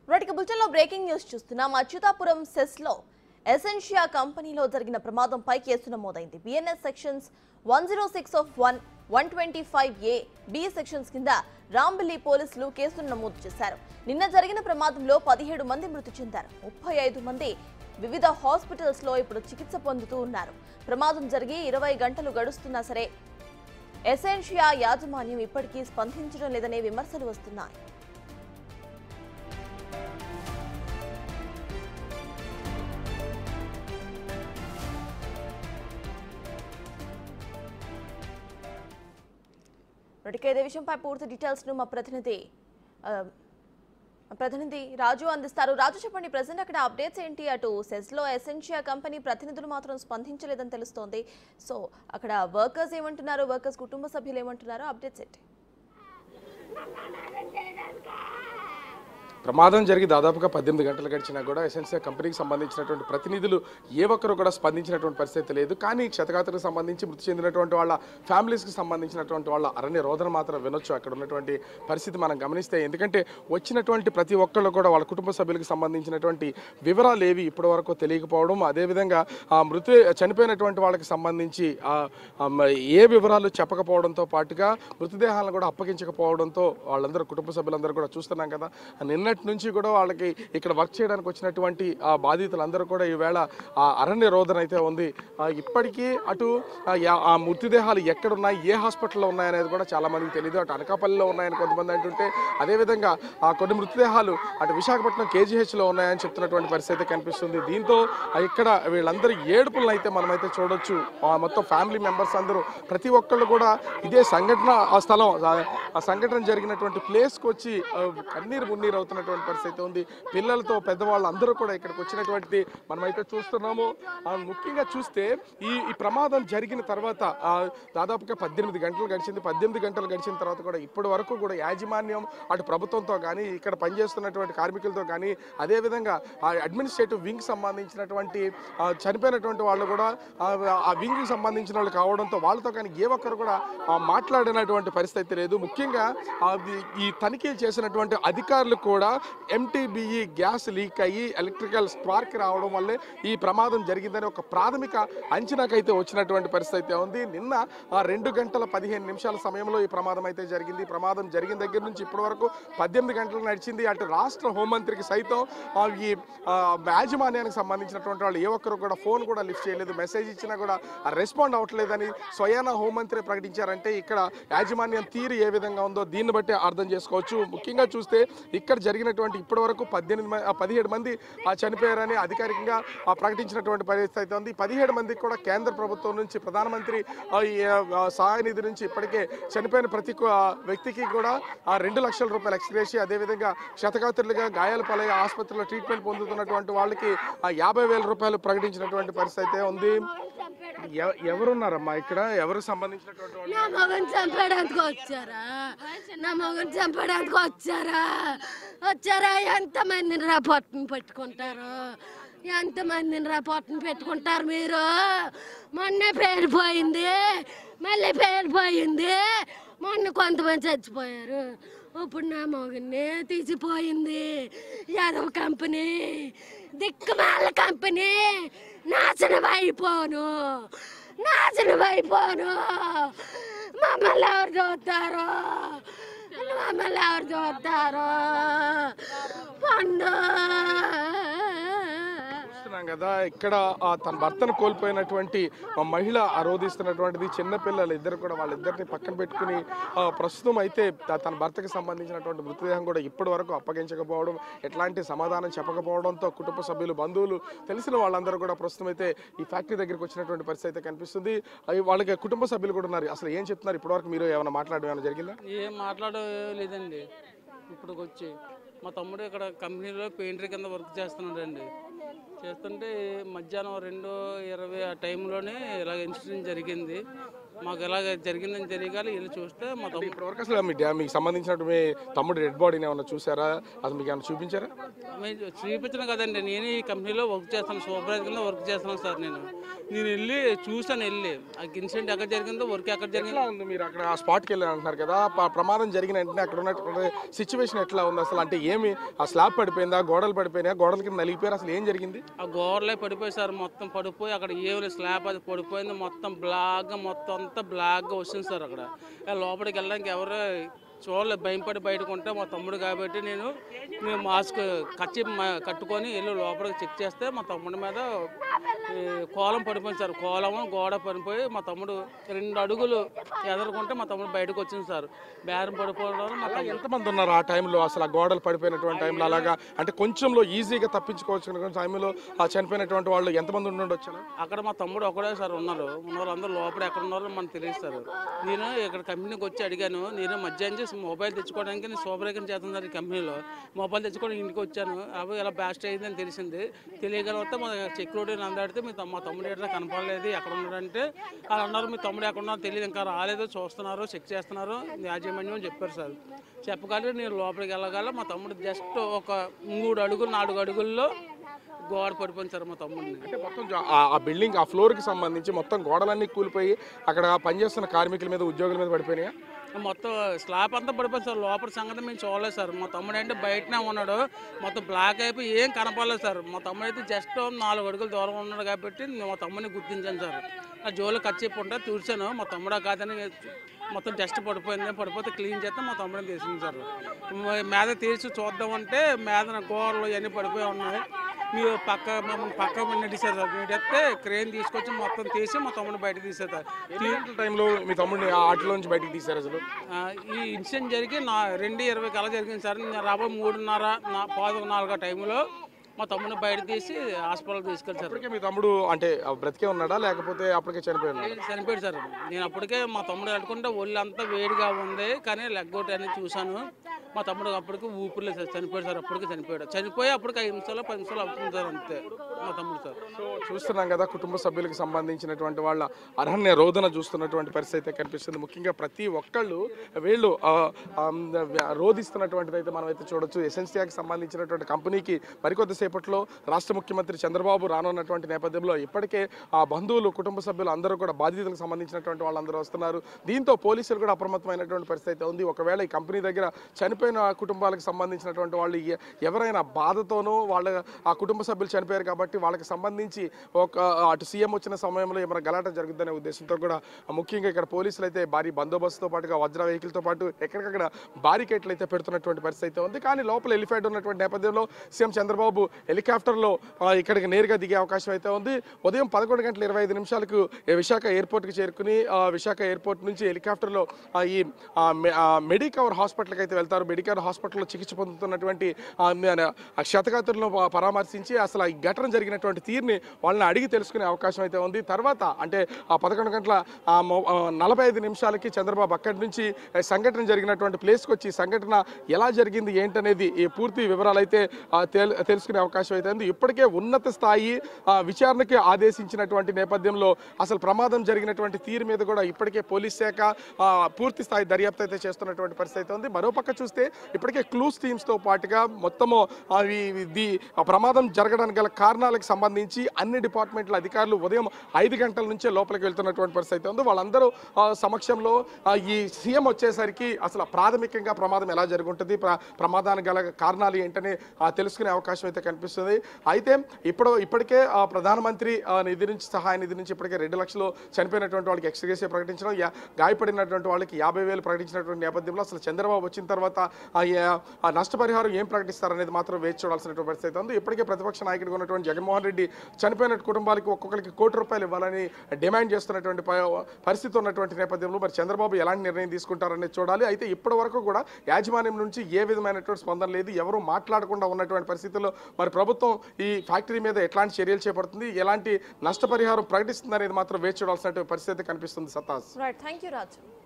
Right బులెటిన్లో breaking news చూస్తున్నాం Atchutapuram cess లో ఎసెన్షియా కంపెనీలో జరిగిన ప్రమాదంపై కేసు నమోదైంది BNS sections one zero six of one one twenty five A B sections కింద రాంబిల్లి పోలీసులు కేసును నమోదు చేశారు నిన్న జరిగిన ప్రమాదంలో పదిహేడు మంది మృతి చెందారు ముప్పై ఐదు మంది వివిధ హాస్పిటల్స్ లో ఇప్పుడు చికిత్స పొందుతూ ఉన్నారు ప్రమాదం జరిగి ఇరవై గంటలు గడుస్తున్నా సరే ఎసెన్షియా యాజమాన్యం ఇప్పటికీ స్పందించడం లేదనే విమర్శలు వస్తున్నాయి ఇప్పటికే ఇదే విషయంపై పూర్తి డీటెయిల్స్ ను మా ప్రతినిధి ఆ, మా ప్రతినిధి రాజు అందిస్తారు రాజు చెప్పండి ప్రజెంట్ అక్కడ అప్డేట్స్ ఏంటి అటు సెస్ లో ఎసెన్షియా కంపెనీ ప్రతినిధులు మాత్రం స్పందించలేదని తెలుస్తోంది సో అక్కడ వర్కర్స్ ఏమంటున్నారు వర్కర్స్ కుటుంబ సభ్యులు ఏమంటున్నారు అప్డేట్స్ ఏంటి ప్రమాదం జరిగి దాదాపుగా పద్దెనిమిది గంటలు గడిచినా కూడా ఎసెన్షియల్ కంపెనీకి సంబంధించినటువంటి ప్రతినిధులు ఏ ఒక్కరు కూడా స్పందించినటువంటి పరిస్థితి లేదు కానీ క్షతగాత్రకు సంబంధించి మృతి చెందినటువంటి వాళ్ళ ఫ్యామిలీస్కి సంబంధించినటువంటి వాళ్ళ అరణ్య రోదన మాత్రం వినొచ్చు అక్కడ ఉన్నటువంటి పరిస్థితి మనం గమనిస్తే ఎందుకంటే వచ్చినటువంటి ప్రతి ఒక్కళ్ళు కూడా వాళ్ళ కుటుంబ సభ్యులకు సంబంధించినటువంటి వివరాలు ఏవి ఇప్పటి వరకు తెలియకపోవడం అదేవిధంగా ఆ మృతి చనిపోయినటువంటి వాళ్ళకి సంబంధించి ఆ, ఆ, మ- ఏ వివరాలు చెప్పకపోవడంతో పాటుగా మృతదేహాలను కూడా అప్పగించకపోవడంతో వాళ్ళందరూ కుటుంబ సభ్యులందరూ కూడా చూస్తున్నాం కదా నిన్నటి నుంచి కూడా వాళ్ళకి ఇక్కడ వర్క్ చేయడానికి వచ్చినటువంటి ఆ బాధితులందరూ కూడా ఈవేళ ఆ అరణ్య రోదన అయితే ఉంది ఆ, ఇప్పటికీ అటు ఆ, యా- ఆ మృతదేహాలు ఎక్కడ ఉన్నాయి ఏ హాస్పిటల్లో ఉన్నాయనేది కూడా చాలా మందికి తెలియదు అటు అనకాపల్లిలో ఉన్నాయని కొంతమంది అంటుంటే అదేవిధంగా ఆ కొన్ని మృతదేహాలు అటు విశాఖపట్నం కేజీహెచ్లో ఉన్నాయని చెప్తున్నటువంటి పరిస్థితి అయితే కనిపిస్తుంది దీంతో ఆ, ఇక్కడ వీళ్ళందరూ ఏడుపులను అయితే మనమైతే చూడొచ్చు ఆ, మొత్తం ఫ్యామిలీ మెంబర్స్ అందరూ ప్రతి ఒక్కళ్ళు కూడా ఇదే సంఘటన ఆ స్థలం ఆ- ఆ సంఘటన జరిగినటువంటి ప్లేస్కి వచ్చి ఆ, కన్నీరు మున్నీరు అవుతున్నటువంటి పరిస్థితి ఉంది పిల్లలతో పెద్దవాళ్ళు అందరూ కూడా ఇక్కడికి వచ్చినటువంటి మనమైతే చూస్తున్నాము ఆ, ముఖ్యంగా చూస్తే ఈ ఈ ప్రమాదం జరిగిన తర్వాత ఆ, దాదాపుగా పద్దెనిమిది గంటలు గడిచింది పద్దెనిమిది గంటలు గడిచిన తర్వాత కూడా ఇప్పటి వరకు కూడా యాజమాన్యం అటు ప్రభుత్వంతో కానీ ఇక్కడ పనిచేస్తున్నటువంటి కార్మికులతో కానీ అదేవిధంగా ఆ అడ్మినిస్ట్రేటివ్ వింగ్ సంబంధించినటువంటి ఆ, చనిపోయినటువంటి వాళ్ళు కూడా ఆ, ఆ వింగ్ సంబంధించిన వాళ్ళు కావడంతో వాళ్ళతో కానీ ఏ ఒక్కరు కూడా ఆ, మాట్లాడినటువంటి పరిస్థితి లేదు ముఖ్యంగా ఆ, ఈ- ఈ తనిఖీలు చేసినటువంటి అధికారులు కూడా ఎంటీబీఈ గ్యాస్ లీక్ అయ్యి ఎలక్ట్రికల్ స్పార్క్ రావడం వల్లే ఈ ప్రమాదం జరిగిందని ఒక ప్రాథమిక అంచనాకైతే వచ్చినటువంటి పరిస్థితి అయితే ఉంది నిన్న ఆ రెండు గంటల పదిహేను నిమిషాల సమయంలో ఈ ప్రమాదం అయితే జరిగింది ఈ ప్రమాదం జరిగిన దగ్గర నుంచి ఇప్పటి వరకు పద్దెనిమిది గంటలు నడిచింది అటు రాష్ట్ర హోంమంత్రికి సైతం ఆ, ఈ ఆ, యాజమాన్యానికి సంబంధించినటువంటి వాళ్ళు ఏ ఒక్కరు కూడా ఫోన్ కూడా లిఫ్ట్ చేయలేదు మెసేజ్ ఇచ్చినా కూడా రెస్పాండ్ అవ్వట్లేదని స్వయాన హోంమంత్రి ప్రకటించారంటే ఇక్కడ యాజమాన్యం తీరు ఏ విధంగా ఉందో దీన్ని బట్టి అర్థం చేసుకోవచ్చు ముఖ్యంగా చూస్తే ఇక్కడ జరిగినటువంటి ఇప్పటి వరకు పద్దెనిమిది మంది పదిహేడు మంది ఆ, చనిపోయారని అధికారికంగా ఆ, ప్రకటించినటువంటి పరిస్థితి అయితే ఉంది పదిహేడు మందికి కూడా కేంద్ర ప్రభుత్వం నుంచి ప్రధానమంత్రి ఆ, ఈ, ఆ, సహాయ నిధి నుంచి ఇప్పటికే చనిపోయిన ప్రతి కు- ఆ, వ్యక్తికి కూడా ఆ రెండు లక్షల రూపాయల ఎక్స్గ్రేషి అదేవిధంగా క్షతగాత్రులుగా గాయాల పాలయ్యే ఆసుపత్రిలో ట్రీట్మెంట్ పొందుతున్నటువంటి వాళ్ళకి ఆ యాభై వేల రూపాయలు ప్రకటించినటువంటి పరిస్థితి అయితే ఉంది ఎవ- ఎవరున్నారమ్మా ఇక్కడ ఎవరు సంబంధించినటువంటి వాళ్ళు నా మగన్ చంపడానికి వచ్చారా నా మగన్ చంపడానికి వచ్చారా వచ్చారా ఎంతమందిని రా పొట్టను పెట్టుకుంటారు ఎంతమందిని రా పొట్టను పెట్టుకుంటారు మీరు మొన్న పేలిపోయింది మళ్ళీ పేలిపోయింది మొన్న కొంతమంది చచ్చిపోయారు ఇప్పుడు నా మగన్ని తీసిపోయింది యాదవ కంపెనీ దిక్కుమాల కంపెనీ నాశనం అయిపోను నాశనం అయిపోను మమ్మల్ని ఎవరు చూస్తారు మమ్మల్ని ఎవరు చూస్తారు పండు చూస్తున్నాం కదా ఇక్కడ ఆ తన భర్తను కోల్పోయినటువంటి ఆ మహిళ ఆరోధిస్తున్నటువంటిది చిన్నపిల్లలు ఇద్దరు కూడా వాళ్ళిద్దరిని పక్కన పెట్టుకుని ఆ, ప్రస్తుతం అయితే త- తన భర్తకి సంబంధించినటువంటి మృతదేహం కూడా ఇప్పటి వరకు అప్పగించకపోవడం ఎట్లాంటి సమాధానం చెప్పకపోవడంతో కుటుంబ సభ్యులు బంధువులు తెలిసిన వాళ్ళందరూ కూడా ప్రస్తుతం అయితే ఈ ఫ్యాక్టరీ దగ్గరికి వచ్చినటువంటి పరిస్థితి అయితే కనిపిస్తుంది అవి వాళ్ళకి కుటుంబ సభ్యులు కూడా ఉన్నారు అసలు ఏం చెప్తున్నారు ఇప్పటివరకు మీరు ఏమైనా మాట్లాడడం ఏమైనా జరిగిందా ఏం మాట్లాడలేదండి ఇప్పుడు వచ్చి మా తమ్ముడు ఇక్కడ కంపెనీలో పెయింటర్ కింద వర్క్ చేస్తున్నాడండి చేస్తుంటే మధ్యాహ్నం రెండు ఇరవై ఆ టైంలోనే ఇలాగ ఇన్సిడెంట్ జరిగింది మాకు ఇలాగ జరిగిందని తెలియగాలి వెళ్ళి చూస్తే మా తమ్ముడు ఇప్పటివరకు అసలు మీ డా- మీకు సంబంధించినట్టు మీ తమ్ముడు డెడ్ బాడీని ఏమన్నా చూసారా అసలు మీకు ఏమైనా చూపించారా మేము చూపించిన కదండి నేను ఈ కంపెనీలో వర్క్ చేస్తాను సూపర్వైజర్ కింద వర్క్ చేస్తున్నాను సార్ నేను నేను వెళ్ళి చూసాను వెళ్ళి ఆ ఇన్సిడెంట్ ఎక్కడ జరిగిందో వర్క్ ఎక్కడ జరిగిందో ఎట్లా ఉంది మీరు అక్కడ ఆ స్పాట్కి వెళ్ళి అంటున్నారు కదా ప- ప్రమాదం జరిగిన వెంటనే అక్కడ ఉన్నటువంటి సిచ్యువేషన్ ఎట్లా ఉంది అసలు అంటే ఏమి ఆ స్లాబ్ పడిపోయిందా గోడలు పడిపోయినా గోడల కింద నలిగిపోయారు అసలు ఏం జరిగింది ఆ గోడలే పడిపోయి సార్ మొత్తం పడిపోయి అక్కడ ఏమి స్లాబ్ అది పడిపోయింది మొత్తం బ్లాక్గా మొత్తం అంతా బ్లాక్గా వస్తుంది సార్ అక్కడ ఆ లోపలికి వెళ్ళడానికి ఎవరు చూడలేదు భయపడి బయటకు ఉంటే మా తమ్ముడు కాబట్టి నేను నేను మాస్క్ కచ్చి మ- కట్టుకొని వెళ్ళి లోపలికి చెక్ చేస్తే మా తమ్ముడి మీద ఈ కోలం పడిపోయింది సార్ కోలం గోడ పడిపోయి మా తమ్ముడు రెండు అడుగులు ఎదరుకుంటే మా తమ్ముడు బయటకు వచ్చింది సార్ బేరం పడిపోవడం వల్ల మా తమ్ముడు ఎంతమంది ఉన్నారు ఆ టైంలో అసలు ఆ గోడలు పడిపోయినటువంటి టైంలో అలాగా అంటే కొంచెంలో ఈజీగా తప్పించుకోవచ్చు టైంలో ఆ చనిపోయినటువంటి వాళ్ళు ఎంతమంది ఉండి ఉండొచ్చు అలా? అక్కడ మా తమ్ముడు ఒకడే సార్ ఉన్నారు ఉన్న వాళ్ళందరూ లోపల ఎక్కడ ఉన్నారో మనకు తెలియదు సార్ నేను ఇక్కడ కంపెనీకి వచ్చి అడిగాను నేను మధ్యాహ్నం చేసి మొబైల్ తెచ్చుకోవడానికి నేను శుభ్రేఖం చేస్తున్నారు ఈ కంపెనీలో మొబైల్ తెచ్చుకోవడానికి ఇంటికి వచ్చాను అవి ఇలా బ్యాస్ట్ అయిందని తెలిసింది తెలియగలిగితే మా సెక్యూరిటీని అందాడితే మీ తమ్మ- మా తమ్ముడు ఎట్లా కనపడలేదు ఎక్కడ ఉన్నాడంటే వాళ్ళు అన్నారు మీ తమ్ముడు ఎక్కడ ఉన్నారో తెలియదు ఇంకా రాలేదు చూస్తున్నారు చెక్ చేస్తున్నారు యాజమాన్యం అని చెప్పారు సార్ చెప్పగలిగి నేను లోపలికి వెళ్ళగల మా తమ్ముడు జస్ట్ ఒక మూడు అడుగులు నాలుగు అడుగుల్లో గోడ పడిపోయింది సార్ మా తమ్ముడిని అంటే మొత్తం జా- ఆ- ఆ బిల్డింగ్ ఆ ఫ్లోర్ కి సంబంధించి మొత్తం గోడలన్నీ కూలిపోయి అక్కడ పనిచేస్తున్న కార్మికుల మీద ఉద్యోగుల మీద పడిపోయినాయా మొత్తం స్లాబ్ అంతా పడిపోయింది సార్ లోపల సంగతి మేము చూడలేదు సార్ మా తమ్ముడు అంటే బయటనే ఉన్నాడు మొత్తం బ్లాక్ అయిపోయి ఏం కనపడలేదు సార్ మా తమ్ముడు అయితే జస్ట్ నాలుగు అడుగులు దూరం ఉన్నాడు కాబట్టి నేను మా తమ్ముడిని గుర్తించాను సార్ నా జోలు కచ్చిపు ఉంటే చూశాను మా తమ్ముడా కాదని మొత్తం డస్ట్ పడిపోయింది పడిపోతే క్లీన్ చేస్తే మా తమ్ముడిని తీసింది సార్ మ- మీద తీసి చూద్దామంటే మీద గోడలు ఇవన్నీ పడిపోయి ఉన్నాయి మీరు పక్క మమ్మల్ని పక్క నెట్టేశారు సార్ నెట్టేస్తే క్రేన్ తీసుకొచ్చి మొత్తం తీసి మా తమ్ముడిని బయట తీసేస్తారు ఎన్ని గంటల టైంలో మీ తమ్ముడిని ఆ ఆటలోంచి బయటికి తీశారు అసలు ఆ, ఈ ఇన్సిడెంట్ జరిగి నా రెండు ఇరవై కల జరిగింది సార్ నేను రాబోయే మూడున్నర నా పాదు నాలుగో టైంలో మా తమ్ముడిని బయట తీసి హాస్పిటల్ తీసుకెళ్ళి సార్ ఇప్పటికే మీ తమ్ముడు అంటే ఆ బ్రతికే ఉన్నాడా లేకపోతే అప్పటికే చనిపోయి ఉన్నాడా నేను చనిపోయాడు సార్ నేను అప్పటికే మా తమ్ముడు అనుకుంటే ఒళ్ళు అంతా వేడిగా ఉంది కానీ లెగ్ అవుట్ అనేది చూశాను మా తమ్ముడు అప్పటికి ఊపిరిలేదు సార్ చనిపోయాడు సార్ అప్పటికి చనిపోయాడు చనిపోయి అప్పటికి ఐదు నిమిషాలు పది నిమిషాలు అవుతుంది సార్ అంతే మా తమ్ముడు సార్ సో చూస్తున్నాం కదా కుటుంబ సభ్యులకు సంబంధించినటువంటి వాళ్ళ అరణ్య రోదన చూస్తున్నటువంటి పరిస్థితి అయితే కనిపిస్తుంది ముఖ్యంగా ప్రతి ఒక్కళ్ళు వీళ్ళు ఆ, ఆ, రోధిస్తున్నటువంటిది అయితే మనం అయితే చూడొచ్చు ఎసెన్సియాకి సంబంధించినటువంటి కంపెనీకి మరికొద్ది సేపట్లో రాష్ట్ర ముఖ్యమంత్రి చంద్రబాబు రానున్నటువంటి నేపథ్యంలో ఇప్పటికే ఆ బంధువులు కుటుంబ సభ్యులు అందరూ కూడా బాధితులకు సంబంధించినటువంటి వాళ్ళందరూ వస్తున్నారు దీంతో పోలీసులు కూడా అప్రమత్తమైనటువంటి పరిస్థితి అయితే ఉంది ఒకవేళ ఈ కంపెనీ దగ్గర చనిపోయిన కుటుంబాలకు సంబంధించినటువంటి వాళ్ళు ఎ- ఎవరైనా బాధతోనో వాళ్ళ ఆ కుటుంబ సభ్యులు చనిపోయారు కాబట్టి వాళ్ళకి సంబంధించి ఒక అటు సీఎం వచ్చిన సమయంలో ఏమైనా గలాట జరుగుద్దనే ఉద్దేశంతో కూడా ముఖ్యంగా ఇక్కడ పోలీసులు అయితే భారీ బందోబస్తుతో పాటుగా వజ్ర వెహికల్తో పాటు ఎక్కడికక్కడ బారికేట్లు అయితే పెడుతున్నటువంటి పరిస్థితి అయితే ఉంది కానీ లోపల ఎలిఫైడ్ ఉన్నటువంటి నేపథ్యంలో సీఎం చంద్రబాబు హెలికాప్టర్లో ఆ, ఇక్కడికి నేరుగా దిగే అవకాశం అయితే ఉంది ఉదయం పదకొండు గంటల ఇరవై ఐదు నిమిషాలకు ఏ విశాఖ ఎయిర్పోర్ట్కి చేరుకుని ఆ, విశాఖ ఎయిర్పోర్ట్ నుంచి హెలికాప్టర్లో ఆ, ఈ ఆ, మె- ఆ, మెడికవర్ హాస్పిటల్కి అయితే వెళ్తారు మెడికవర్ హాస్పిటల్లో చికిత్స పొందుతున్నటువంటి ఆ, మన ఆ క్షతగాతులను ప- పరామర్శించి అసలు ఈ ఘటన జరిగినటువంటి తీరుని వాళ్ళని అడిగి తెలుసుకునే అవకాశం అయితే ఉంది తర్వాత అంటే ఆ పదకొండు గంటల ఆ, మొ- ఆ, నలభై ఐదు నిమిషాలకి చంద్రబాబు అక్కడి నుంచి ఆ, సంఘటన జరిగినటువంటి ప్లేస్కి వచ్చి సంఘటన ఎలా జరిగింది ఏంటనేది ఈ పూర్తి వివరాలు అయితే ఆ, తెల్- తెలుసుకునే అవకాశం అయితే ఉంది ఇప్పటికే ఉన్నత స్థాయి ఆ, విచారణకి ఆదేశించినటువంటి నేపథ్యంలో అసలు ప్రమాదం జరిగినటువంటి తీరు మీద కూడా ఇప్పటికే పోలీస్ శాఖ ఆ, పూర్తి స్థాయి దర్యాప్తు అయితే చేస్తున్నటువంటి పరిస్థితి అయితే ఉంది మరోపక్క చూస్తే ఇప్పటికే క్లూస్ టీమ్స్తో పాటుగా మొత్తము ఆ, ఈ- ఇది ఆ ప్రమాదం జరగడానికి గల కారణాలకు సంబంధించి అన్ని డిపార్ట్మెంట్ల అధికారులు ఉదయం ఐదు గంటల నుంచే లోపలికి వెళ్తున్నటువంటి పరిస్థితి అయితే ఉంది వాళ్ళందరూ ఆ, సమక్షంలో ఆ, ఈ సీఎం వచ్చేసరికి అసలు ప్రాథమికంగా ప్రమాదం ఎలా జరుగుంటుంది ప్ర- ప్రమాదానికి గల కారణాలు ఏంటని ఆ, తెలుసుకునే అవకాశం అయితే కనిపిస్తుంది అయితే ఇప్పుడు ఇప్పటికే ఆ, ప్రధానమంత్రి ఆ, నిధి నుంచి సహాయ నిధి నుంచి ఇప్పటికే రెండు లక్షలు చనిపోయినటువంటి వాళ్ళకి ఎక్స్గ్రేసియా ప్రకటించడం యా- గాయపడినటువంటి వాళ్ళకి యాభై వేలు ప్రకటించినటువంటి నేపథ్యంలో అసలు చంద్రబాబు వచ్చిన తర్వాత ఆ యా- ఆ నష్టపరిహారం ఏం ప్రకటిస్తారనేది మాత్రం వేచి చూడాల్సినటువంటి పరిస్థితి ఉంది ఇప్పటికే ప్రతిపక్ష నాయకుడిగా ఉన్నటువంటి జగన్మోహన్ రెడ్డి చనిపోయిన కుటుంబాలకి ఒక్కొక్కరికి కోటి రూపాయలు ఇవ్వాలని డిమాండ్ చేస్తున్నటువంటి ప- పరిస్థితి ఉన్నటువంటి నేపథ్యంలో మరి చంద్రబాబు ఎలాంటి నిర్ణయం తీసుకుంటారనేది చూడాలి అయితే ఇప్పటి వరకు కూడా యాజమాన్యం నుంచి ఏ విధమైనటువంటి స్పందన లేదు ఎవరు మాట్లాడకుండా ఉన్నటువంటి పరిస్థితుల్లో మరి ప్రభుత్వం ఈ ఫ్యాక్టరీ మీద ఎట్లాంటి చర్యలు చేపడుతుంది ఎలాంటి నష్టపరిహారం ప్రకటిస్తుంది అనేది మాత్రం వేచి చూడాల్సినటువంటి పరిస్థితి కనిపిస్తుంది that's right thank you Raju